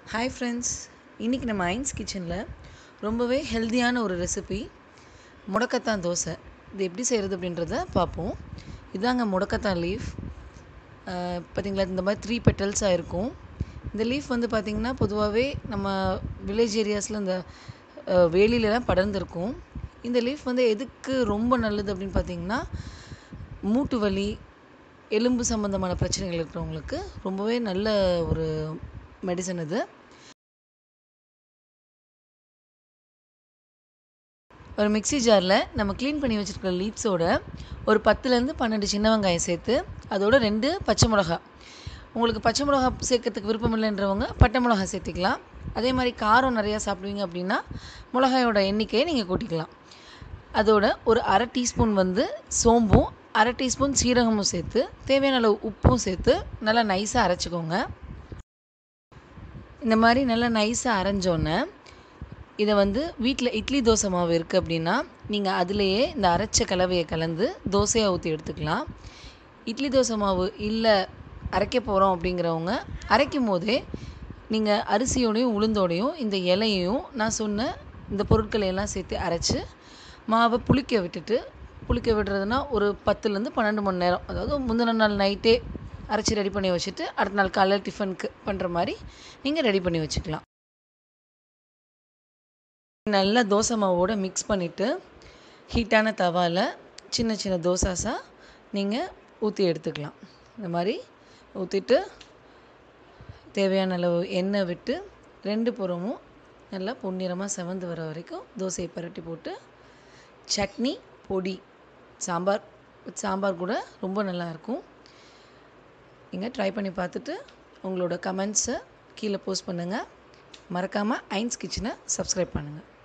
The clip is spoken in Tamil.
ஹாய் ஃப்ரெண்ட்ஸ் இன்றைக்கி நம்ம ஐன்ஸ் கிச்சனில் ரொம்பவே ஹெல்த்தியான ஒரு ரெசிபி முடக்கத்தான் தோசை இது எப்படி செய்கிறது அப்படின்றத பார்ப்போம் இதாங்க முடக்கத்தான் லீஃப் பார்த்தீங்களா இந்த மாதிரி த்ரீ பெட்டல்ஸாக இருக்கும் இந்த லீஃப் வந்து பார்த்திங்கன்னா பொதுவாகவே நம்ம வில்லேஜ் ஏரியாஸில் இந்த அஹ், வேலிலலாம் படர்ந்துருக்கும் இந்த லீஃப் வந்து எதுக்கு ரொம்ப நல்லது அப்படின்னு பார்த்தீங்கன்னா மூட்டு வலி எலும்பு சம்மந்தமான பிரச்சனைகள் இருக்கிறவங்களுக்கு ரொம்பவே நல்ல ஒரு மெடிசன் இது ஒரு மிக்ஸி ஜாரில் நம்ம க்ளீன் பண்ணி வச்சுருக்க லீப்ஸோட ஒரு பத்துலேருந்து பன்னெண்டு சின்ன வெங்காயம் சேர்த்து அதோட ரெண்டு பச்சை மிளகா உங்களுக்கு பச்சை மிளகா சேர்க்கறதுக்கு விருப்பம் இல்லைன்றவங்க பட்டை மிளகா சேர்த்திக்கலாம் அதே மாதிரி காரம் நிறையா சாப்பிடுவீங்க அப்படின்னா மிளகாயோட எண்ணிக்கையை நீங்கள் கூட்டிக்கலாம் அதோட ஒரு அரை டீஸ்பூன் வந்து சோம்பும் அரை டீஸ்பூன் சீரகமும் சேர்த்து தேவையான அளவு உப்பும் சேர்த்து நல்லா நைஸாக அரைச்சிக்கோங்க இந்த மாதிரி நல்லா நைஸாக அரைஞ்சோன்னே இதை வந்து வீட்டில் இட்லி தோசை மாவு இருக்குது அப்படின்னா நீங்கள் அதுலேயே இந்த அரைச்ச கலவையை கலந்து தோசையாக ஊற்றி எடுத்துக்கலாம் இட்லி தோசை மாவு இல்லை அரைக்க போகிறோம் அப்படிங்கிறவங்க அரைக்கும் போதே நீங்கள் அரிசியோடையும் உளுந்தோடையும் இந்த இலையையும் நான் சொன்ன இந்த பொருட்களை எல்லாம் சேர்த்து அரைச்சி மாவை புளிக்க விட்டுட்டு புளிக்க விடுறதுனா ஒரு பத்துலேருந்து பன்னெண்டு மணி நேரம் அதாவது முந்தின நாள் நைட்டே அரைச்சி ரெடி பண்ணி வச்சுட்டு அடுத்த நாள் காலையில் டிஃபனுக்கு பண்ணுற மாதிரி நீங்கள் ரெடி பண்ணி வச்சுக்கலாம் நல்லா தோசை மாவோட மிக்ஸ் பண்ணிவிட்டு ஹீட்டான தவாவில் சின்ன சின்ன தோசாஸாக நீங்கள் ஊற்றி எடுத்துக்கலாம் இந்த மாதிரி ஊற்றிட்டு தேவையான அளவு எண்ணெய் விட்டு ரெண்டு புறமும் நல்லா பொன்னிறமாக செவந்து வர வரைக்கும் தோசையை பரட்டி போட்டு சட்னி பொடி சாம்பார் சாம்பார் கூட ரொம்ப நல்லாயிருக்கும் நீங்கள் ட்ரை பண்ணி பார்த்துட்டு உங்களோட கமெண்ட்ஸை கீழே போஸ்ட் பண்ணுங்கள் மறக்காமல் ஐன்ஸ் கிச்சனை சப்ஸ்கிரைப் பண்ணுங்கள்